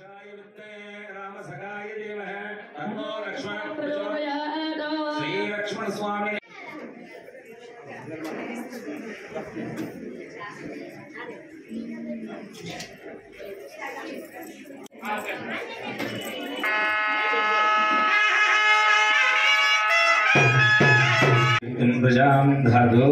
పురుషాయ విద్మే రామసఖాయ ధీమహ తన్నో లక్ష్మణ ప్రచోదయాత్. ప్రచోదయాత్. శ్రీ లక్ష్మణ స్వామి ప్రజాం ధాతో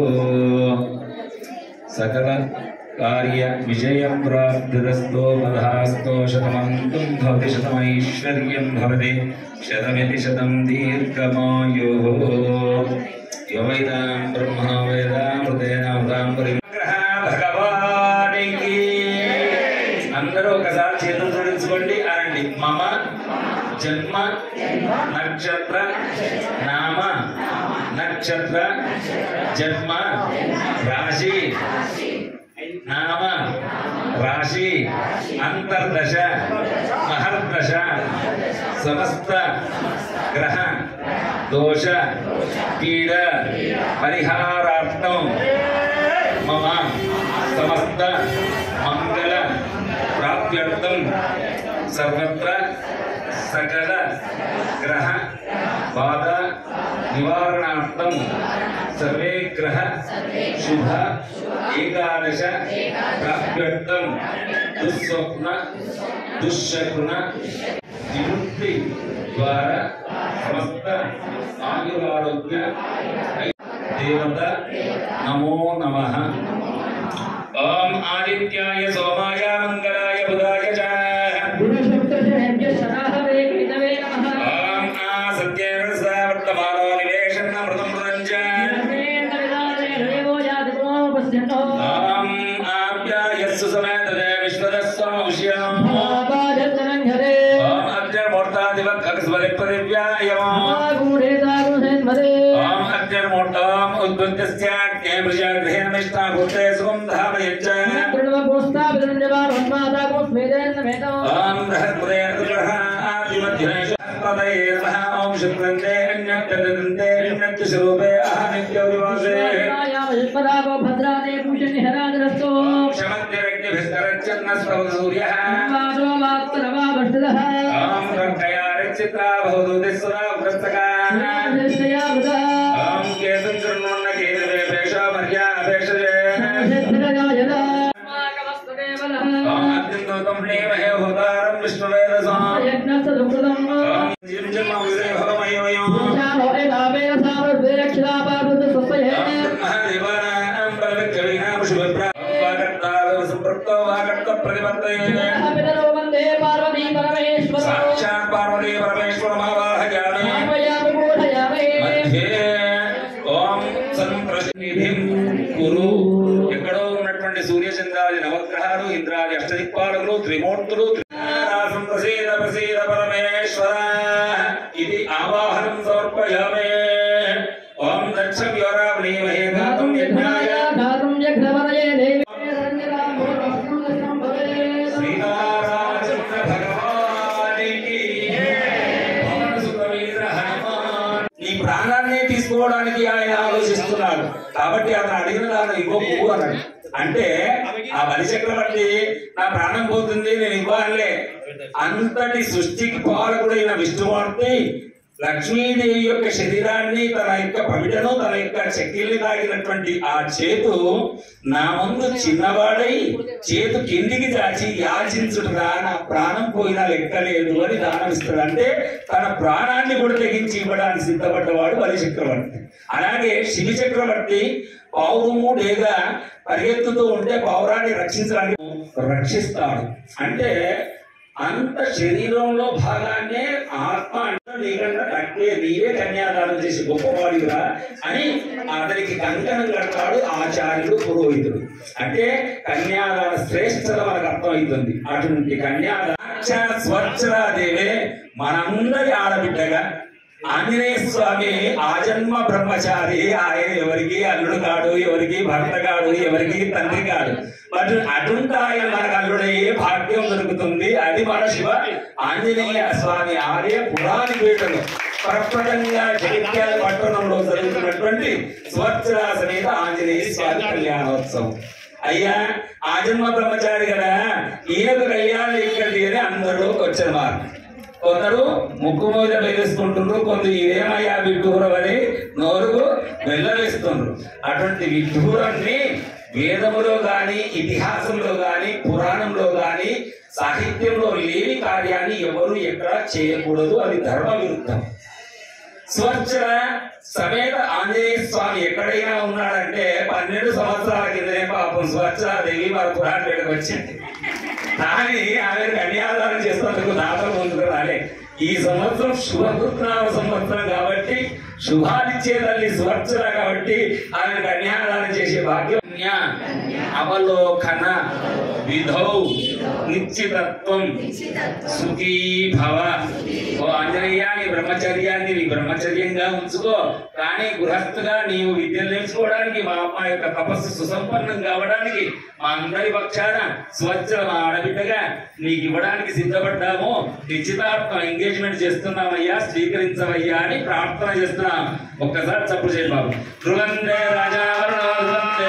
సకల కార్య విజయ ప్రాప్తిరస్తో మధాస్తోషతమంతం భవతి శతమైశ్వర్యం భవతి శతమితి శతం దీర్ఘమాయు యోవైదాం బ్రహ్మ వేదామృతేన ఉదాం పరిగ్రహ భగవానికి అందరూ ఒకసారి చేతులు జోడించుకోండి అనండి మమ జన్మ నక్షత్ర నామ నక్షత్ర జన్మ రాశి నామ రాశి అంతర్దశ మహర్దశ సమస్త గ్రహ దోష పీడ పరిహారార్థం మమ సమస్త మంగళ ప్రాప్త్యర్థం సర్వత్ర సకల గ్రహ బాధ నివారణార్థం సర్వే గ్రహ శుభ ఏకాదశ ప్రాప్త్యర్థం దుస్వప్న దుశ్శకున విముక్తి ద్వారా సమస్త ఆయురారోగ్య దేవత నమో నమః ఓం ఆదిత్యాయ సోమాయ మంగళాయ బుధాయ చ గురుశుక్రశనేభ్య సదాహవే కృతవే నమః. ఓం ఆ సత్యేన స వర్తమానో నివేశన్న మృతం మృతం చ ధర్మేణ విధానే దేవో యాదితో పశ్యంతో. ఓం ఆప్యాయస్సు సమేతదే విశ్వదస్వాముష్యం మహాపాదత్తనంఘరే. ఓం అగ్నిర్మూర్తాదివక్కస్వరిపదివ్యాయం మహాగూఢే సాగుసేన్మదే. ఓం అగ్నిర్మూర్తాం ఉద్భుత్యస్యాగ్నే ప్రజాగృహేణ మిష్టాభూతే సుఖం ధామయచ్చ ప్రణవపుస్తాభిరుంజవారోన్మాదాగోస్మేదేన్నమేతో. ఓం బృహత్పదేర్గృహ ఆదిమధ్యేషు పదయే నమః ఓం శుక్రంతే అన్యత్తదంతే అన్యత్తస్వరూపే అహమిత్యవివాసే యామయుష్మదాగో భద్రాదే పూషణిహరాజరస్తో. క్షమద్యరగ్నిభిస్తరచ్చన్న సూర్యః వాసో వాత్సరవాభష్టదః. ఓం కర్కయా రచిత్రా భవతు దిస్సురా పుస్తకా శిరశ్రయా వృధా. ఓం కేతుం శృణ్వన్న కేతువే పేషో మర్యా అపేక్షతే శిరజాయదా. మాకమస్తదేవలః. ఓం అగ్నిదూతం ప్రేమహే హోతారం విష్ణువేదసాం యజ్ఞస్య సుకృతం. ఓం జింజమ విదే భవమయోయం పురుషాలో ఏదావేన సామర్థ్యరక్షితాపాదృత స్వస్వయే. ఓం మహాదేవానాం బలవిక్రమిణాం శుభప్రా వాగర్తావ సంపృక్తో వాగర్త ప్రతిపత్తయే అభినరో వందే పార్వతీ పరమేశ్వరో. సాక్షాత్ పార్వతీ పరమేశ్వరమావాహయామి రామయామి బోధయామి. మధ్యే ఓం సంప్రతినిధిం కురు ఎక్కడో ఉన్నటువంటి సూర్యచంద్రాది నవగ్రహాలు ఇంద్రాది అష్టదిక్పాలకులు త్రిమూర్తులు త్రినారాసం ప్రసీద ప్రసీద పరమేశ్వర ఇది ఆవాహనం సమర్పయామే ఓం దక్షం యోరావణీమహే గాతం యజ్ఞాయ ధాతుం యఘ్నవరయే దేవి. రంజనాంబో రత్నం భవేత్. శ్రీరామచంద్ర భగవానికి పవనసుత వీర హనుమాన్. నీ ప్రాణాన్ని తీసుకోవడానికి ఆయన ఆలోచిస్తున్నాడు కాబట్టి అతను అడిగిన దాన్ని ఇవ్వకు అన్నాడు అంటే ఆ బలి చక్రవర్తి నా ప్రాణం పోతుంది నేను ఇవ్వాలే అంతటి సృష్టికి పాలకుడైన విష్ణుమూర్తి లక్ష్మీదేవి యొక్క శరీరాన్ని తన యొక్క పవిటను తన యొక్క చెక్కిల్ని తాగినటువంటి ఆ చేతు నా ముందు చిన్నవాడై చేతు కిందికి దాచి యాచించుడుగా నా ప్రాణం పోయినా లెక్కలేదు అని దానం ఇస్తాడు అంటే తన ప్రాణాన్ని కూడా తెగించి ఇవ్వడానికి సిద్ధపడ్డవాడు బలి చక్రవర్తి అలాగే శివి చక్రవర్తి పావురము లేదా పరిగెత్తుతూ ఉంటే పావురాన్ని రక్షించడానికి రక్షిస్తాడు అంటే అంత శరీరంలో భాగాన్నే ఆత్మ అంటే నీకన్నా తక్కువే నీవే కన్యాదానం చేసి గొప్పవాడిరా అని అతనికి కంకణం కడతాడు ఆచార్యుడు పురోహితుడు అంటే కన్యాదాన శ్రేష్టత మనకు అర్థమవుతుంది అటువంటి కన్యాదాన స్వచ్ఛరాదేవే మనందరి ఆడబిడ్డగా ఆంజనేయ స్వామి ఆజన్మ బ్రహ్మచారి ఆయన ఎవరికి అల్లుడు కాడు ఎవరికి భర్త కాడు ఎవరికి తండ్రి కాడు బట్ అటుంట ఆయన మనకు అల్లుడయ్యే భాగ్యం దొరుకుతుంది అది మన శివ ఆంజనేయ స్వామి ఆలయ పురాణ పీఠలు ప్రప్రదంగా జగిత్యాల పట్టణంలో జరుగుతున్నటువంటి స్వచ్ఛరా సమేత ఆంజనేయ స్వామి కళ్యాణోత్సవం అయ్యా ఆజన్మ బ్రహ్మచారి కదా ఈయనకు కళ్యాణం ఇక్కడిది అని అందరిలోకి వచ్చిన మాట కొందరు ముక్కు మీద బెదిరిస్తుంటుండ్రు కొందరు ఇదేమయ్యా విడ్డూరం అని నోరుకు వెళ్ళవేస్తుండ్రు అటువంటి విడ్డూరాన్ని వేదములో గాని ఇతిహాసంలో గాని పురాణంలో గాని సాహిత్యంలో లేని కార్యాన్ని ఎవరు ఎక్కడ చేయకూడదు అది ధర్మ విరుద్ధం స్వచ్ఛల సమేత ఆంజనేయ స్వామి ఎక్కడైనా ఉన్నాడంటే పన్నెండు సంవత్సరాల కిందనే పాపం స్వచ్ఛలాదేవి వారి పురాణానికి వచ్చింది కానీ ఆమె కన్యాదానం చేసినందుకు నాతో ముందుకు రాలే ఈ సంవత్సరం శుభకృత్నామ సంవత్సరం కాబట్టి శుభాలిచ్చే తల్లి స్వచ్ఛల కాబట్టి ఆమె కన్యాదానం చేసే భాగ్యం అవలోకన విధౌ నిశ్చితత్వం సుఖీ భవ ఓ ఆంజనేయ నీ బ్రహ్మచర్యాన్ని నీ బ్రహ్మచర్యంగా ఉంచుకో కానీ గృహస్థుగా నీవు విద్యను నేర్చుకోవడానికి మా అమ్మ యొక్క తపస్సు సుసంపన్నం కావడానికి మా అందరి పక్షాన స్వచ్ఛ మా ఆడబిడ్డగా నీకు ఇవ్వడానికి సిద్ధపడ్డాము నిశ్చితార్థం ఎంగేజ్మెంట్ చేస్తున్నామయ్యా స్వీకరించవయ్యా అని ప్రార్థన చేస్తున్నాం ఒక్కసారి చప్పుడు చేయండి బాబు ధ్రువందే రాజా ధ్రువందే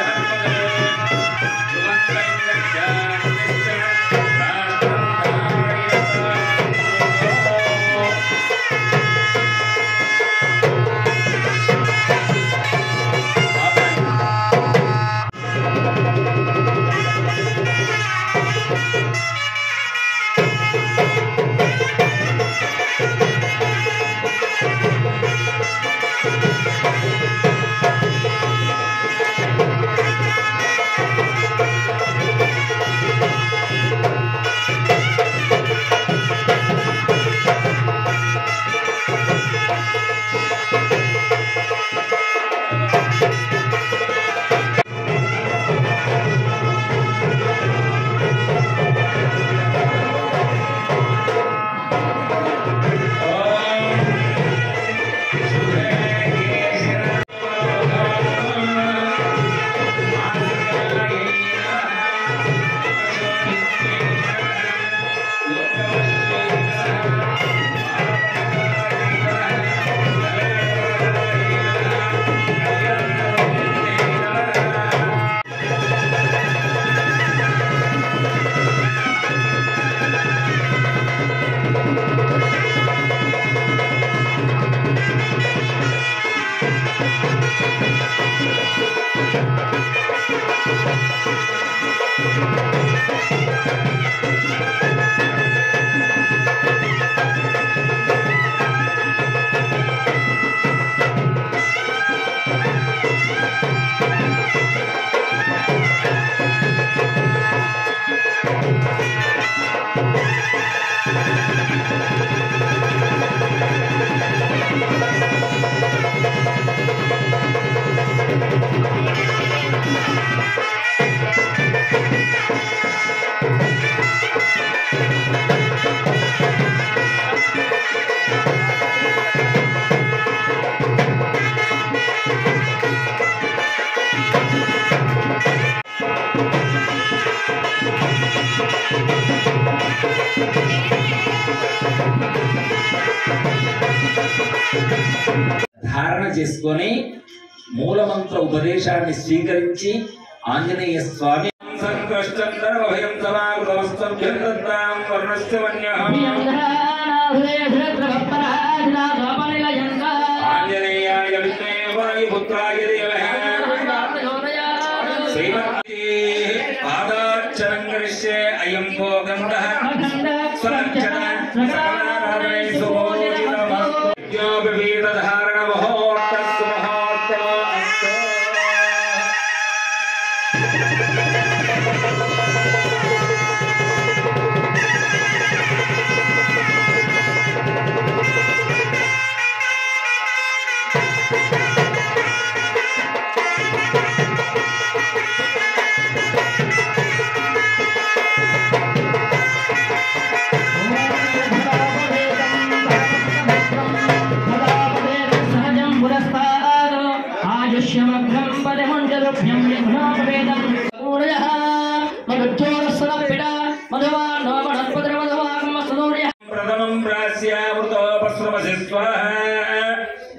ధారణ చేసుకొని మూలమంత్ర ఉపదేశాన్ని స్వీకరించి ఆంజనేయ స్వామి సంకష్టందరభయం సమాగృతమస్తం చంద్రతాం వర్ణశ్చవన్యహం ఆంజనేయాయ విద్మే వాయుపుత్రాయ ధీమహి శ్రీమతి పాదార్చనం గరిష్యే అయం కో గంధః స్వరక్షణ సకలారాధనే సుమోచితమస్తు విద్యోపవీతధారణ మహోత్తస్సు మహోత్తమ అస్తు ఆయుష్యమగ్రం పదముంజరుభ్యం విఘ్నోపవేదం పూరయః మధుజ్యోరస్వదపిడ మధువా నోమణస్పద్ర మధువాగమ సదూర్య ప్రథమం ప్రాస్యామృతోపస్రవసి స్వాహ నమ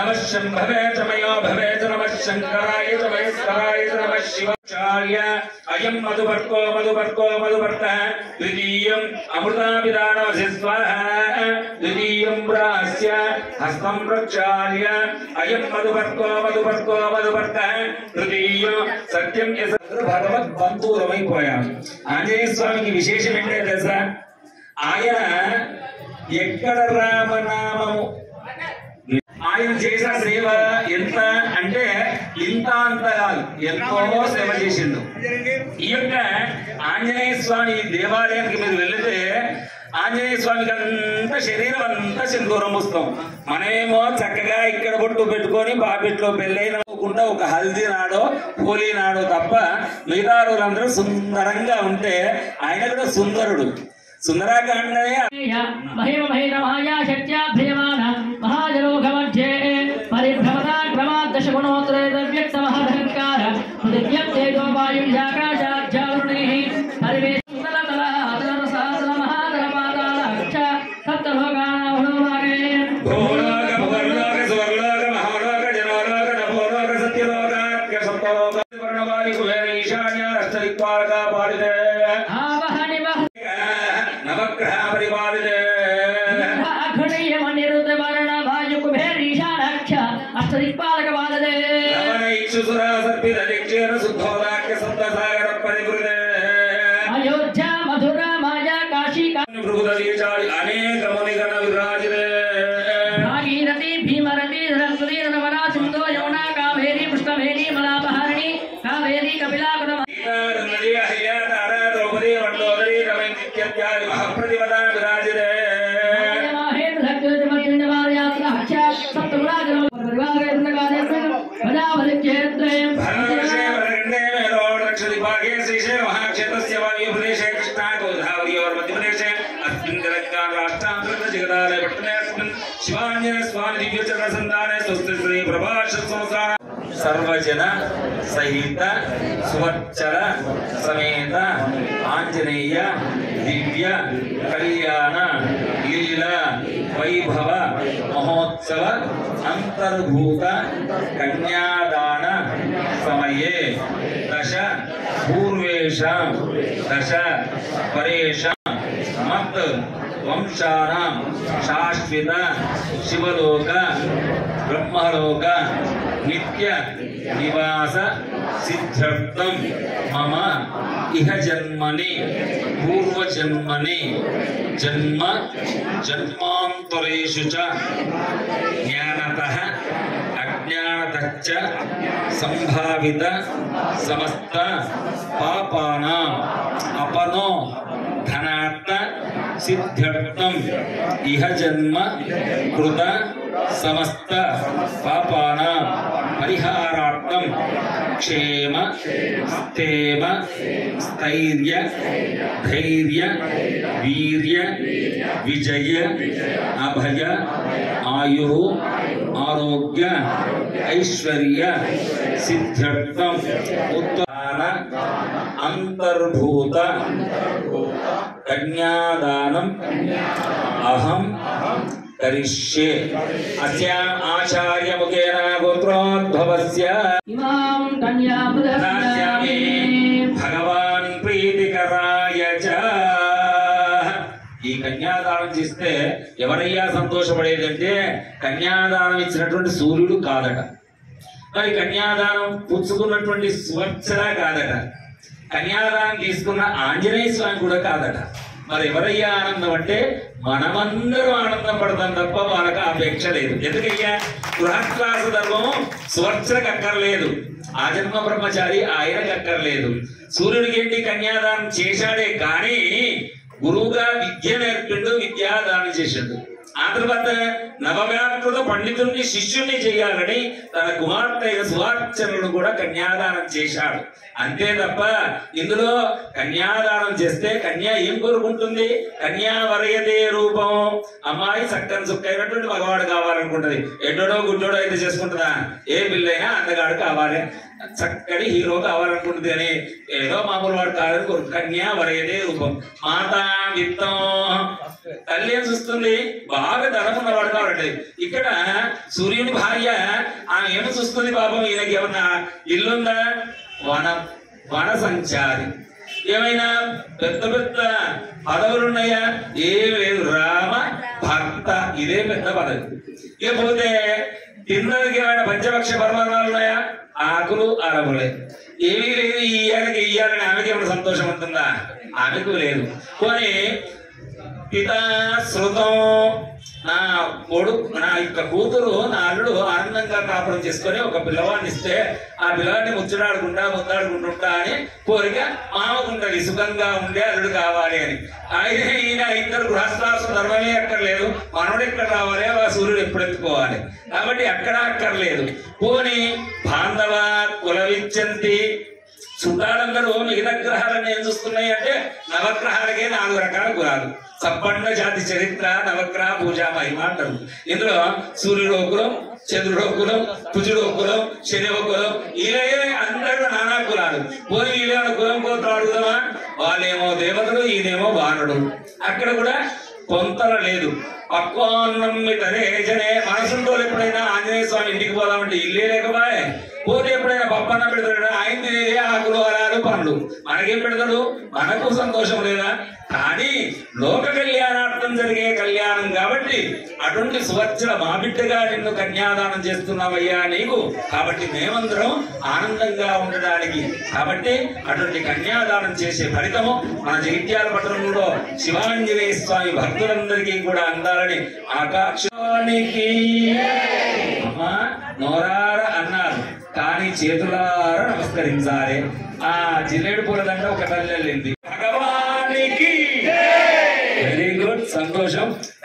అవశ్యం భవే చ మయో భవే చ నమః శంకరాయ చ మహేశ్వరాయ చ నమః శివాచార్య అయం మధువర్కో మధువర్కో మధువర్త ద్వితీయం అమృతాభిదానవసి స్వాహ ద్వితీయం ప్రాస్య హస్తం ప్రక్షాళ్య అయం మధువర్కో మధువర్కో మధువర్త తృతీయం సత్యం యశ భగవద్ బంధువులమైపోయాం ఆంజనేయ స్వామికి విశేషం ఏంటంటే తెలుసా ఆయన ఎక్కడ రామనామము ఆయన చేసిన సేవ ఎంత అంటే ఇంత అంత కాదు ఎంతో సేవ చేసిండు ఈ యొక్క ఆంజనేయ స్వామి దేవాలయానికి మీరు వెళితే ఆంజనేయ స్వామికి అంత శరీరం అంతా సింధూరం పుస్తాం మనమేమో చక్కగా ఇక్కడ బొట్టు పెట్టుకొని బాపెట్లో పెళ్ళైనకుండా ఒక హల్దీ నాడో హోలీ నాడో తప్ప మిగతా రోజులందరూ సుందరంగా ఉంటే ఆయన కూడా సుందరుడు సుందరాకాండనే మహిమ మహిరమాయా శక్త్యాభ్రియమాన మహాజలోఘమధ్యే పరిభ్రమదా క్రమాదశ గుణోత్తరే వ్యక్త మహదహంకార పృథివ్యం తేజో వాయుర్యాకాశాధ్యావృణే పరివేశ తల అతర సహస్ర మహాదర పాతాళ సప్తలోకానాభోమాగే భూలోక భువర్లోక స్వర్లోక మహాలోక జనలోక నభోలోక సత్యలోకాఖ్య సప్తలోక వర్ణవారి కుబేర ఈశాన్య రస్తదిక్పాలక పాలితే ఆవహని వహ నవగ్రహ పరిపాలితే అఘ్నీయమనిరుద్ధ వర్ణ వాయు కుబేరీశానాఖ్య అష్టదిక్పాలక బాలదే నవన ఇక్షుసురా సర్పిత దిక్షేన శుద్ధోదాఖ్య సప్తసాగర పరివృతే అయోధ్య మధుర మాయా కాశీ కా- భృగుద దీచాలి అనేక మునిగణ విరాజితే భాగీరథి భీమరథి సరస్వతి నవనా సింధో యమునా కావేరి పుష్పవేణి మలాపహారిణి కావేరి కపిలాకుల నదీ అహల్య తార ద్రౌపది మండోదరి రమేంద్యాది మహాప్రతిపదా విరాజితే భరణవర్షే వరగండే మేలోడక్షది భాగే శ్రీశే మహాక్షేత్రస్య వాయుప్రదేశే కృష్ణా గోదావరి और मध्य प्रदेश अस्मिन् तेलंगाना राष्ट्रांतर्गत जगदालय पट्टने अस्मिन् शिवाञ्जनेय स्वामी दिव्य चरण संधाने स्वस्ति श्री प्रभाष संस्थान सर्वजन सहित सुवच्चर समेत आंजनेय दिव्य कल्याण लीला वैभव महोत्सव अंतर्भूत कन्यादान समये दश पूर्वेषां दश परेषां मत् वंशानां शाश्वत शिवलोक ब्रह्मलोक नित्य निवास सिद्ध्यर्थं मम इह जन्मनि पूर्वजन्मनि जन्म जन्मान्तरेषु च ज्ञानतः अज्ञानतश्च सम्भावित समस्त पापानाम् अपनो धनात्म सिद्ध्यर्थम् इह जन्म कृत समस्त पापानां परिहारार्थं क्षेम स्थेम स्थैर्य धैर्य वीर्य विजय अभय आयु आरोग्य ऐश्वर्य सिद्ध्यर्थम उत्तान अंतर्भूत कन्यादानम अहम करिष्ये अस्याम् आचार्य मुखेन गोत्रोद्भवस्य ఇమాం కన్యాపురస్య దాస్యామి భగవాన్ ప్రీతికరాయ చ ఈ కన్యాదానం చేస్తే ఎవరయ్యా సంతోషపడేదంటే కన్యాదానం ఇచ్చినటువంటి సూర్యుడు కాదట మరి కన్యాదానం పుచ్చుకున్నటువంటి సువర్చన కాదట కన్యాదానం తీసుకున్న ఆంజనేయ స్వామి కూడా కాదట మరి ఎవరయ్యా ఆనందం అంటే మనమందరం ఆనందం పడతాం తప్ప వాళ్ళకి అపేక్ష లేదు ఎందుకయ్యా గృహస్థాస ధర్మం సువర్చనకు అక్కర్లేదు ఆ జన్మ బ్రహ్మచారి ఆయనకు అక్కర్లేదు సూర్యుడికి ఏంటి కన్యాదానం చేశాడే కానీ గురువుగా విద్య నేర్పిండు విద్యాదానం చేసిండు ఆ తర్వాత నవవ్యాకృత పండితుడిని శిష్యుణ్ణి చేయాలని తన కుమార్తె అయిన సువార్చనను కూడా కన్యాదానం చేశాడు అంతే తప్ప ఇందులో కన్యాదానం చేస్తే కన్య ఏం కోరుకుంటుంది కన్యా వరయతే రూపం అమ్మాయి చక్కని సుక్కైనటువంటి మగవాడు కావాలనుకుంటది ఎడ్డోడో గుడ్డోడో అయితే చేసుకుంటుందా ఏ పిల్లైనా అందగాడు కావాలి చక్కటి హీరో కావాలనుకుంటుంది అని ఏదో మామూలు వాడు కాదని కోరు కన్యా వరేదే రూపం మాతా విత్తం తల్లి ఏం చూస్తుంది బాగా ధనం ఉన్నవాడు కాబట్టి ఇక్కడ సూర్యుని భార్య ఆమె ఏమి చూస్తుంది పాపం ఈయనకి ఏమన్నా ఇల్లుందా వన వన సంచారి ఏమైనా పెద్ద పెద్ద పదవులు ఉన్నాయా ఏం లేదు రామ భక్త ఇదే పెద్ద పదవి ఇకపోతే తిన్నదికి ఏమైనా పంచపక్ష పరమాణాలు ఉన్నాయా ఆకులు అరములే ఏమీ లేదు ఇయ్యాలకి ఇయ్యాలని ఆమెకి ఏమైనా సంతోషం ఉంటుందా ఆమెకు లేదు పోనీ పితా శృతం నా కొడుకు నా యొక్క కూతురు నా అల్లుడు ఆనందంగా కాపురం చేసుకొని ఒక పిల్లవాడిని ఇస్తే ఆ పిల్లవాడిని ముచ్చడాడుకుంటా ముద్దాడుకుంటుంటా అని కోరిక మామకుంటది సుఖంగా ఉండే అల్లుడు కావాలి అని ఆయన ఈయన ఇద్దరు గృహస్థాసు ధర్మమే అక్కర్లేదు మనవడు ఎక్కడ రావాలి ఆ సూర్యుడు ఎప్పుడు ఎత్తుకోవాలి కాబట్టి అక్కడ అక్కర్లేదు పోని బాంధవ కుల విచ్చంతి చుట్టాలందరూ మిగతా గ్రహాలను ఏం చూస్తున్నాయి అంటే నవగ్రహాలకే నాలుగు రకాల కులాలు సబ్బండ జాతి చరిత్ర నవగ్రహ పూజా మహిమ అంటారు ఇందులో సూర్యుడు ఒక కులం చంద్రుడు ఒక కులం కుజుడు ఒక కులం శని ఒక కులం ఇలాగే అందరూ నానా కులాలు పోయి వీళ్ళ కులం కోత అడుగుదామా వాళ్ళేమో దేవతలు ఈయనేమో బాణుడు అక్కడ కూడా పొంతన లేదు పక్వాన్నం మితరే జనే మనసుంటో ఎప్పుడైనా ఆంజనేయ స్వామి ఇంటికి పోదామంటే ఇల్లే లేకపోయే పోతే ఎప్పుడైనా పప్పన్న పెడతాడు ఆయన తినేదే ఆకులు అలాలు పండ్లు మనకేం పెడతాడు మనకు సంతోషం లేదా కానీ లోక కళ్యాణార్థం జరిగే కళ్యాణం కాబట్టి అటువంటి సువర్చల మా బిడ్డగా నిన్ను కన్యాదానం చేస్తున్నామయ్యా నీకు కాబట్టి మేమందరం ఆనందంగా ఉండడానికి కాబట్టి అటువంటి కన్యాదానం చేసే ఫలితము మన జగిత్యాల పట్టణంలో శివాంజనేయ స్వామి భక్తులందరికీ కూడా అందాలని ఆకాశానికి అమ్మా నోరార అన్నారు కానీ చేతులారా నమస్కరించాలి ఆ జిల్లేడు పూలదండ ఒక తల్లి వెళ్ళింది భగవానికి వెరీ గుడ్ సంతోషం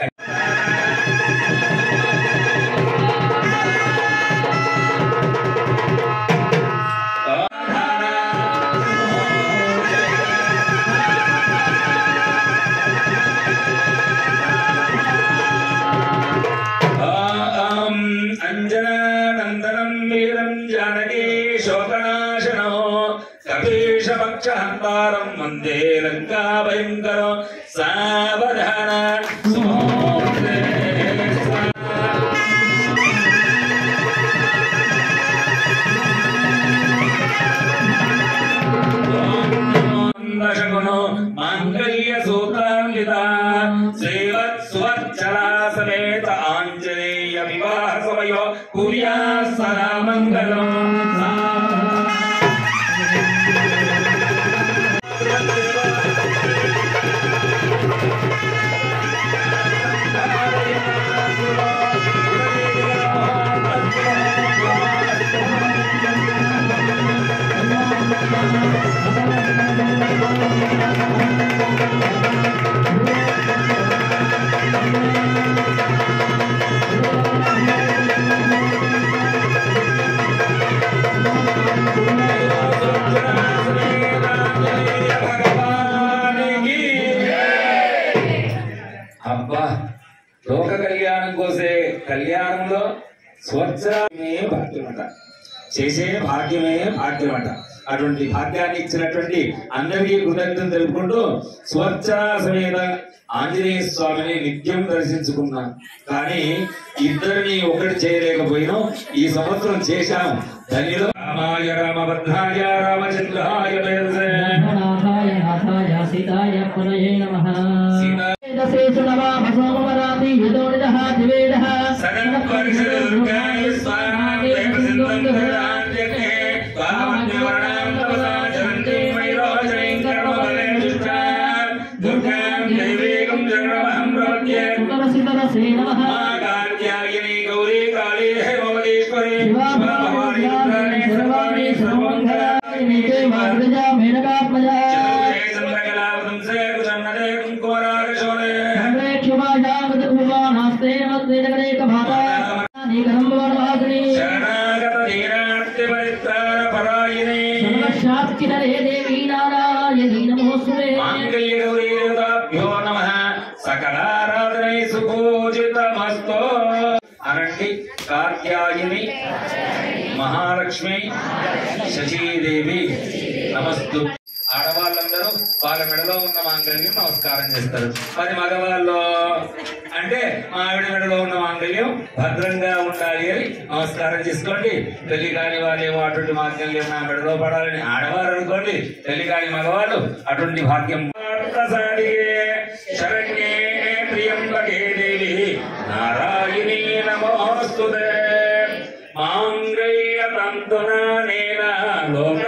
ఆం అంజనానందనం వీరం జానకీ శోకనాశనో కపీషపక్షహంతారం వందే లంకా భయంకరం సావధాన సుమోదే దశగుణో మాంగళ్య సూత్రాన్విత శ్రీవత్ సువర్చలా సమేత ఆంజనేయ వివాహ సమయో కుర్యా సదా మంగళం భగవానికి అబ్బా లోక కళ్యాణం కోసే కళ్యాణంలో స్వచ్ఛమే భాగ్యమట చేసే భాగ్యమే భాగ్యమట అటువంటి భాగ్యాన్ని ఇచ్చినటువంటి అందరికీ కృతజ్ఞతలు తెలుపుకుంటూ స్వచ్ఛ సమేత ఆంజనేయ స్వామిని నిత్యం దర్శించుకున్నాం కానీ ఇద్దరిని ఒకటి చేయలేకపోయినాం ఈ సంవత్సరం చేశాం ధన్యులు రామాయ రామభద్రాయ రామచంద్రాయ వేదసే. నాథాయ నాథాయ సీతాయ పునయే నమః సీతా వేదసేతు నమామ సోమవరామి యదోనిదః దివేదః సనత్పరిషదుర్గాయ స్వాహాం దేవసింధం ధరాజ్ఞే వామన్యవర్ణాం తపసా జరంతి వైరోచనీం కర్మఫలే దుష్టాం దుర్గాం దైవీకం జగమహం ప్రపద్యే సుతరసితరసే నమః మా కాత్యాయని గౌరీ కాళీ హేమవతీశ్వరి భవాని రుద్రాణి సర్వాణి సర్వమంగళాని నీకే మాతృజా మేనకాత్మజా చతుర్భుజే చంద్రకళావతంసే కుసన్నదే కుంకుమరాగశోణే ధర్మే క్షుభాజామృతభువా నాస్తే నమస్తే జగదేక భాతా నీకరంభవనవాసిని శరణాగత దీనార్తి పరిత్రాణ పరాయణే సర్వశాస్త్రిహరే దేవీ నారాయణీ నమోస్తుతే మాంగళ్యగౌరీదేవతాభ్యో నమ సకలారాధనై సుపూజితమస్తో అనండి కాత్యాయని మహాలక్ష్మి శచీదేవి నమస్తు ఆడవాళ్ళందరూ వాళ్ళ మెడలో ఉన్న మాంగళ్యం నమస్కారం చేస్తారు మరి మగవాళ్ళు అంటే మా ఆవిడ మెడలో ఉన్న మాంగళ్యం భద్రంగా ఉండాలి అని నమస్కారం చేసుకోండి పెళ్లి కాని వాళ్ళేమో అటువంటి మాంగళ్యం నా మెడలో పడాలని ఆడవారు అనుకోండి పెళ్లి కాని మగవాళ్ళు అటువంటి భాగ్యం పార్థసారిగే శరణ్యే ప్రియంబకే దేవి నారాయణీ నమోస్తుతే మాంగళ్య తంతునా నేన లోక